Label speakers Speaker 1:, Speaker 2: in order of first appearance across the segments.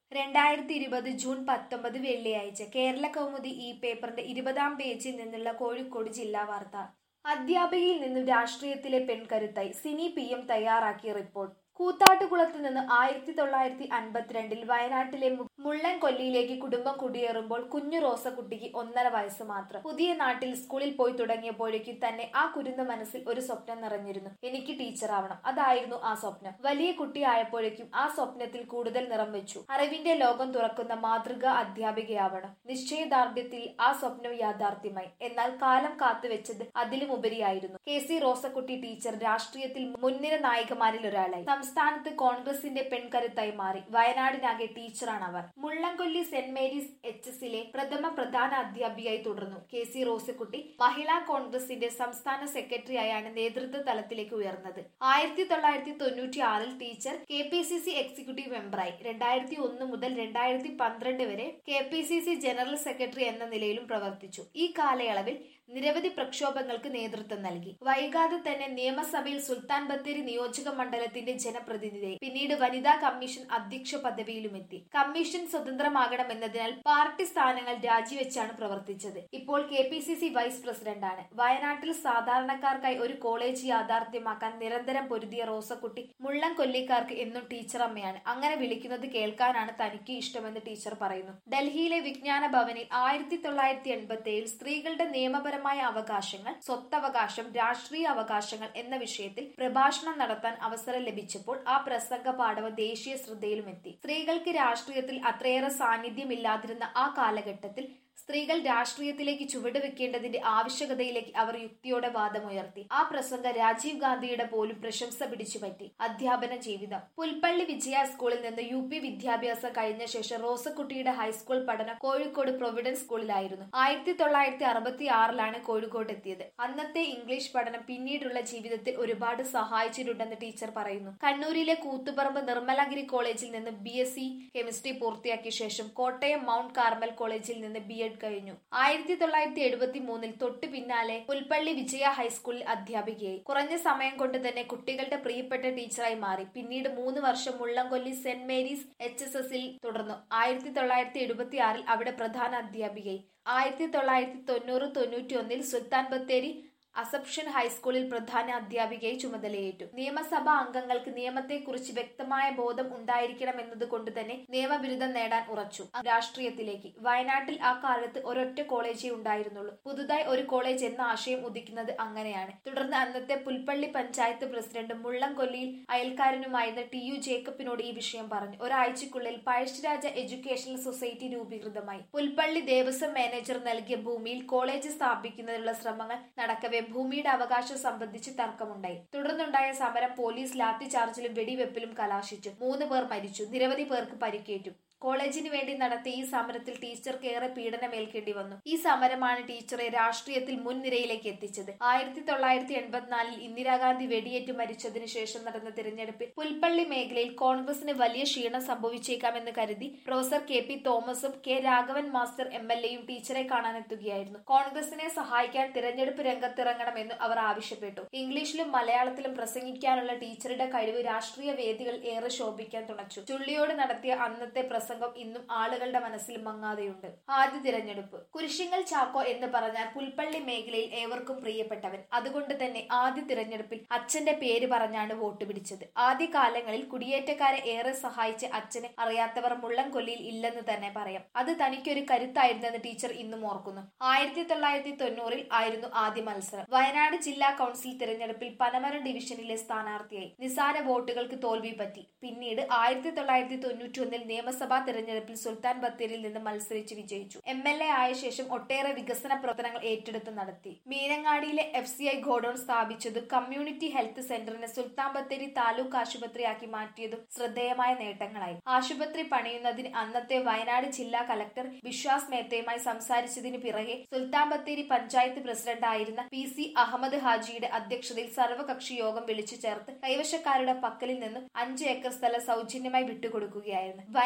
Speaker 1: രണ്ടായിരത്തി ഇരുപത് ജൂൺ പത്തൊമ്പത് വെള്ളിയാഴ്ച കേരള കൗമുദി ഈ പേപ്പറിന്റെ ഇരുപതാം പേജിൽ നിന്നുള്ള കോഴിക്കോട് ജില്ലാ വാർത്ത അധ്യാപികയിൽ നിന്നും രാഷ്ട്രീയത്തിലെ പെൺകരുത്തായി സിനി പി എം തയ്യാറാക്കിയ റിപ്പോർട്ട് കൂത്താട്ടുകുളത്ത് നിന്ന് ആയിരത്തി തൊള്ളായിരത്തി അൻപത്തിരണ്ടിൽ വയനാട്ടിലെ മു- മുള്ളൻകൊല്ലിയിലേക്ക് കുടുംബം കുടിയേറുമ്പോൾ കുഞ്ഞു റോസക്കുട്ടിക്ക് ഒന്നര വയസ്സ് മാത്രം പുതിയ നാട്ടിൽ സ്കൂളിൽ പോയി തുടങ്ങിയപ്പോഴേക്കും തന്നെ ആ കുരുന്ന മനസ്സിൽ ഒരു സ്വപ്നം നിറഞ്ഞിരുന്നു എനിക്ക് ടീച്ചറാവണം അതായിരുന്നു ആ സ്വപ്നം വലിയ കുട്ടിയായപ്പോഴേക്കും ആ സ്വപ്നത്തിൽ കൂടുതൽ നിറം വെച്ചു അറിവിന്റെ ലോകം തുറക്കുന്ന മാതൃകാ അധ്യാപികയാവണം നിശ്ചയദാർഢ്യത്തിൽ ആ സ്വപ്നം യാഥാർത്ഥ്യമായി എന്നാൽ കാലം കാത്തുവെച്ചത് അതിലും ഉപരിയായിരുന്നു കെ സി റോസക്കുട്ടി ടീച്ചർ രാഷ്ട്രീയത്തിൽ മുൻനിര നായികമാരിൽ ഒരാളായി സംസ്ഥാനത്ത് കോൺഗ്രസിന്റെ പെൺകരുത്തായി മാറി വയനാടിനാകെ ടീച്ചറാണ് അവർ മുള്ളംകൊല്ലി സെന്റ് മേരീസ് എച്ച് എസിലെ പ്രഥമ പ്രധാന അധ്യാപികയായി തുടർന്നു കെ സി റോസക്കുട്ടി മഹിളാ കോൺഗ്രസിന്റെ സംസ്ഥാന സെക്രട്ടറിയായാണ് നേതൃത്വ തലത്തിലേക്ക് ഉയർന്നത് ആയിരത്തി തൊള്ളായിരത്തി തൊണ്ണൂറ്റി ആറിൽ teacher K P C C executive മെമ്പറായി രണ്ടായിരത്തി ഒന്ന് മുതൽ രണ്ടായിരത്തി പന്ത്രണ്ട് വരെ K P C C general secretary എന്ന നിലയിലും പ്രവർത്തിച്ചു ഈ കാലയളവിൽ നിരവധി പ്രക്ഷോഭങ്ങൾക്ക് നേതൃത്വം നൽകി വൈകാതെ തന്നെ നിയമസഭയിൽ സുൽത്താൻ ബത്തേരി നിയോജക മണ്ഡലത്തിന്റെ ജനപ്രതിനിധിയായി പിന്നീട് വനിതാ കമ്മീഷൻ അധ്യക്ഷ പദവിയിലുമെത്തി കമ്മീഷൻ സ്വതന്ത്രമാകണമെന്നതിനാൽ പാർട്ടി സ്ഥാനങ്ങൾ രാജിവെച്ചാണ് പ്രവർത്തിച്ചത് ഇപ്പോൾ K P C C vice പ്രസിഡന്റാണ് വയനാട്ടിൽ സാധാരണക്കാർക്കായി ഒരു കോളേജ് യാഥാർത്ഥ്യമാക്കാൻ നിരന്തരം പൊരുതിയ റോസക്കുട്ടി മുള്ളം കൊല്ലിക്കാർക്ക് എന്നും ടീച്ചർ അമ്മയാണ് അങ്ങനെ വിളിക്കുന്നത് കേൾക്കാനാണ് തനിക്ക് ഇഷ്ടമെന്ന് ടീച്ചർ പറയുന്നു ഡൽഹിയിലെ വിജ്ഞാന ഭവനിൽ ആയിരത്തി തൊള്ളായിരത്തി എൺപത്തി ഏഴിൽ സ്ത്രീകളുടെ നിയമപരമായ അവകാശങ്ങൾ സ്വത്തവകാശം രാഷ്ട്രീയ അവകാശങ്ങൾ എന്ന വിഷയത്തിൽ പ്രഭാഷണം നടത്താൻ അവസരം ലഭിച്ചപ്പോൾ ആ പ്രസംഗ പാഠവ ദേശീയ ശ്രദ്ധയിലുമെത്തി സ്ത്രീകൾക്ക് രാഷ്ട്രീയത്തിൽ അത്രയേറെ സാന്നിധ്യമില്ലാതിരുന്ന ആ കാലഘട്ടത്തിൽ സ്ത്രീകൾ രാഷ്ട്രീയത്തിലേക്ക് ചുവടുവെക്കേണ്ടതിന്റെ ആവശ്യകതയിലേക്ക് അവർ യുക്തിയോടെ വാദമുയർത്തി ആ പ്രസംഗം രാജീവ് ഗാന്ധിയുടെ പോലും പ്രശംസ പിടിച്ചുപറ്റി അധ്യാപന ജീവിതം പുൽപ്പള്ളി വിജയ സ്കൂളിൽ നിന്ന് യു പി വിദ്യാഭ്യാസം കഴിഞ്ഞ ശേഷം റോസക്കുട്ടിയുടെ ഹൈസ്കൂൾ പഠനം കോഴിക്കോട് പ്രൊവിഡൻസ് സ്കൂളിലായിരുന്നു ആയിരത്തി തൊള്ളായിരത്തി അറുപത്തി ആറിലാണ് കോഴിക്കോട് എത്തിയത് അന്നത്തെ ഇംഗ്ലീഷ് പഠനം പിന്നീടുള്ള ജീവിതത്തിൽ ഒരുപാട് സഹായിച്ചിട്ടുണ്ടെന്ന് ടീച്ചർ പറയുന്നു കണ്ണൂരിലെ കൂത്തുപറമ്പ് നിർമ്മലഗിരി കോളേജിൽ നിന്ന് ബി എസ് സി കെമിസ്ട്രി പൂർത്തിയാക്കിയ ശേഷം കോട്ടയം മൗണ്ട് കാർമൽ കോളേജിൽ നിന്ന് ബി എഡ് കഴിഞ്ഞു ആയിരത്തി തൊള്ളായിരത്തി എഴുപത്തി മൂന്നിൽ തൊട്ടു പിന്നാലെ പുൽപ്പള്ളി വിജയ ഹൈസ്കൂളിൽ അധ്യാപികയായി കുറഞ്ഞ സമയം കൊണ്ട് തന്നെ കുട്ടികളുടെ പ്രിയപ്പെട്ട ടീച്ചറായി മാറി പിന്നീട് മൂന്ന് വർഷം Mullankolli Saint Mary's H S എസിൽ തുടർന്നു ആയിരത്തി തൊള്ളായിരത്തി എഴുപത്തി ആറിൽ അവിടെ പ്രധാന അധ്യാപികയായി ആയിരത്തി തൊള്ളായിരത്തി തൊണ്ണൂറ് തൊണ്ണൂറ്റി ഒന്നിൽ സുൽത്താൻ ബത്തേരി അസപ്ഷൻ ഹൈസ്കൂളിൽ പ്രധാന അധ്യാപികയെ ചുമതലയേറ്റു നിയമസഭാ അംഗങ്ങൾക്ക് നിയമത്തെക്കുറിച്ച് വ്യക്തമായ ബോധം ഉണ്ടായിരിക്കണമെന്നത് കൊണ്ട് തന്നെ നിയമബിരുദം നേടാൻ ഉറച്ചു രാഷ്ട്രീയത്തിലേക്ക് വയനാട്ടിൽ ആ കാലത്ത് ഒരൊറ്റ കോളേജേ ഉണ്ടായിരുന്നുള്ളൂ പുതുതായി ഒരു കോളേജ് എന്ന ആശയം ഉദിക്കുന്നത് അങ്ങനെയാണ് തുടർന്ന് അന്നത്തെ പുൽപ്പള്ളി പഞ്ചായത്ത് പ്രസിഡന്റ് മുള്ളംകൊല്ലിയിൽ അയൽക്കാരനുമായിരുന്ന ടി യു ജേക്കബിനോട് ഈ വിഷയം പറഞ്ഞു ഒരാഴ്ചക്കുള്ളിൽ പഴശ്ശിരാജ എഡ്യൂക്കേഷണൽ സൊസൈറ്റി രൂപീകൃതമായി പുൽപ്പള്ളി ദേവസ്വം മാനേജർ നൽകിയ ഭൂമിയിൽ കോളേജ് സ്ഥാപിക്കുന്നതിനുള്ള ശ്രമങ്ങൾ നടക്കവെ ഭൂമിയുടെ അവകാശം സംബന്ധിച്ച് തർക്കമുണ്ടായി തുടർന്നുണ്ടായ സമരം പോലീസ് ലാത്തി ചാർജിലും വെടിവെപ്പിലും കലാശിച്ചു മൂന്ന് പേർ മരിച്ചു നിരവധി പേർക്ക് പരിക്കേറ്റു കോളേജിന് വേണ്ടി നടത്തിയ ഈ സമരത്തിൽ ടീച്ചർക്ക് ഏറെ പീഡനമേൽക്കേണ്ടി വന്നു ഈ സമരമാണ് ടീച്ചറെ രാഷ്ട്രീയത്തിൽ മുൻനിരയിലേക്ക് എത്തിച്ചത് ആയിരത്തി തൊള്ളായിരത്തി എൺപത്തിനാലിൽ ഇന്ദിരാഗാന്ധി വെടിയേറ്റ് മരിച്ചതിനു ശേഷം നടന്ന തിരഞ്ഞെടുപ്പിൽ പുൽപ്പള്ളി മേഖലയിൽ കോൺഗ്രസിന് വലിയ ക്ഷീണം സംഭവിച്ചേക്കാമെന്ന് കരുതി പ്രൊഫസർ കെ പി തോമസും K Raghavan master M L എയും ടീച്ചറെ കാണാനെത്തുകയായിരുന്നു കോൺഗ്രസിനെ സഹായിക്കാൻ തിരഞ്ഞെടുപ്പ് രംഗത്തിറങ്ങണമെന്ന് അവർ ആവശ്യപ്പെട്ടു ഇംഗ്ലീഷിലും മലയാളത്തിലും പ്രസംഗിക്കാനുള്ള ടീച്ചറുടെ കഴിവ് രാഷ്ട്രീയ വേദികൾ ഏറെ ശോഭിക്കാൻ തുണച്ചു ചുള്ളിയോട് നടത്തിയ അന്നത്തെ പ്രസംഗം ഇന്നും ആളുകളുടെ മനസ്സിൽ മങ്ങാതെയുണ്ട് ആദ്യ തിരഞ്ഞെടുപ്പ് കുരിശിങ്ങൽ ചാക്കോ എന്ന് പറഞ്ഞാൽ പുൽപ്പള്ളി മേഖലയിൽ ഏവർക്കും പ്രിയപ്പെട്ടവൻ അതുകൊണ്ട് തന്നെ ആദ്യ തിരഞ്ഞെടുപ്പിൽ അച്ഛന്റെ പേര് പറഞ്ഞാണ് വോട്ട് പിടിച്ചത് ആദ്യ കാലങ്ങളിൽ കുടിയേറ്റക്കാരെ ഏറെ സഹായിച്ച അച്ഛനെ അറിയാത്തവർ മുള്ളംകൊല്ലിയിൽ ഇല്ലെന്ന് തന്നെ പറയാം അത് തനിക്കൊരു കരുത്തായിരുന്നെന്ന് ടീച്ചർ ഇന്നും ഓർക്കുന്നു ആയിരത്തി തൊള്ളായിരത്തി തൊണ്ണൂറിൽ ആയിരുന്നു ആദ്യ മത്സരം വയനാട് ജില്ലാ കൗൺസിൽ തിരഞ്ഞെടുപ്പിൽ പനമരം ഡിവിഷനിലെ സ്ഥാനാർത്ഥിയായി നിസാര വോട്ടുകൾക്ക് തോൽവി പറ്റി പിന്നീട് ആയിരത്തി തൊള്ളായിരത്തി തൊണ്ണൂറ്റി ഒന്നിൽ നിയമസഭാ തെരഞ്ഞെടുപ്പിൽ സുൽത്താൻ ബത്തേരിയിൽ നിന്ന് മത്സരിച്ച് വിജയിച്ചു എം എൽ എ ആയ ശേഷം ഒട്ടേറെ വികസന പ്രവർത്തനങ്ങൾ ഏറ്റെടുത്ത് നടത്തി മീനങ്ങാടിയിലെ എഫ് സി ഐ ഗോഡൌൺ സ്ഥാപിച്ചതും കമ്മ്യൂണിറ്റി ഹെൽത്ത് സെന്ററിനെ സുൽത്താൻ ബത്തേരി താലൂക്ക് ആശുപത്രിയാക്കി മാറ്റിയതും ശ്രദ്ധേയമായ നേട്ടങ്ങളായി ആശുപത്രി പണിയുന്നതിന് അന്നത്തെ വയനാട് ജില്ലാ കലക്ടർ വിശ്വാസ് മേത്തയുമായി സംസാരിച്ചതിന് പിറകെ സുൽത്താൻ ബത്തേരി പഞ്ചായത്ത് പ്രസിഡന്റ് ആയിരുന്ന പി സി അഹമ്മദ് ഹാജിയുടെ അധ്യക്ഷതയിൽ സർവകക്ഷി യോഗം വിളിച്ചു ചേർത്ത് കൈവശക്കാരുടെ പക്കലിൽ നിന്നും അഞ്ച് ഏക്കർ സ്ഥലം സൗജന്യമായി വിട്ടുകൊടുക്കുകയായിരുന്നു വയനാടിന്റെ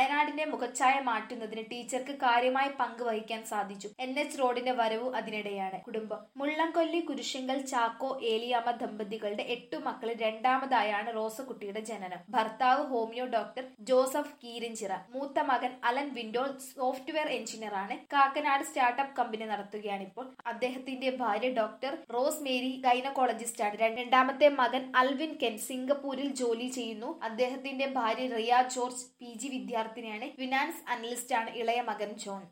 Speaker 1: റോഡിന്റെ മുഖച്ഛായ മാറ്റുന്നതിന് ടീച്ചർക്ക് കാര്യമായ പങ്ക് വഹിക്കാൻ സാധിച്ചു എൻ എച്ച് റോഡിന്റെ വരവ് അതിനിടെയാണ് കുടുംബം മുള്ളംകൊല്ലി കുരിശിങ്കൽ ചാക്കോ ഏലിയാമ്മ ദമ്പതികളുടെ എട്ടു മക്കളിൽ രണ്ടാമതായാണ് റോസക്കുട്ടിയുടെ ജനനം ഭർത്താവ് ഹോമിയോ ഡോക്ടർ ജോസഫ് കീരിഞ്ചിറ മൂത്ത മകൻ അലൻ വിൻഡോൾ സോഫ്റ്റ്വെയർ എഞ്ചിനീയറാണ് കാക്കനാട് സ്റ്റാർട്ടപ്പ് കമ്പനി നടത്തുകയാണ് ഇപ്പോൾ അദ്ദേഹത്തിന്റെ ഭാര്യ ഡോക്ടർ റോസ് മേരി ഗൈനക്കോളജിസ്റ്റാണ് രണ്ടാമത്തെ മകൻ അൽവിൻ കെൻ സിംഗപ്പൂരിൽ ജോലി ചെയ്യുന്നു അദ്ദേഹത്തിന്റെ ഭാര്യ റിയ ജോർജ് പി ജി വിദ്യാർത്ഥിനിയാണ് ഫിനാൻസ് അനലിസ്റ്റാണ് ഇളയ മകൻ ജോൺ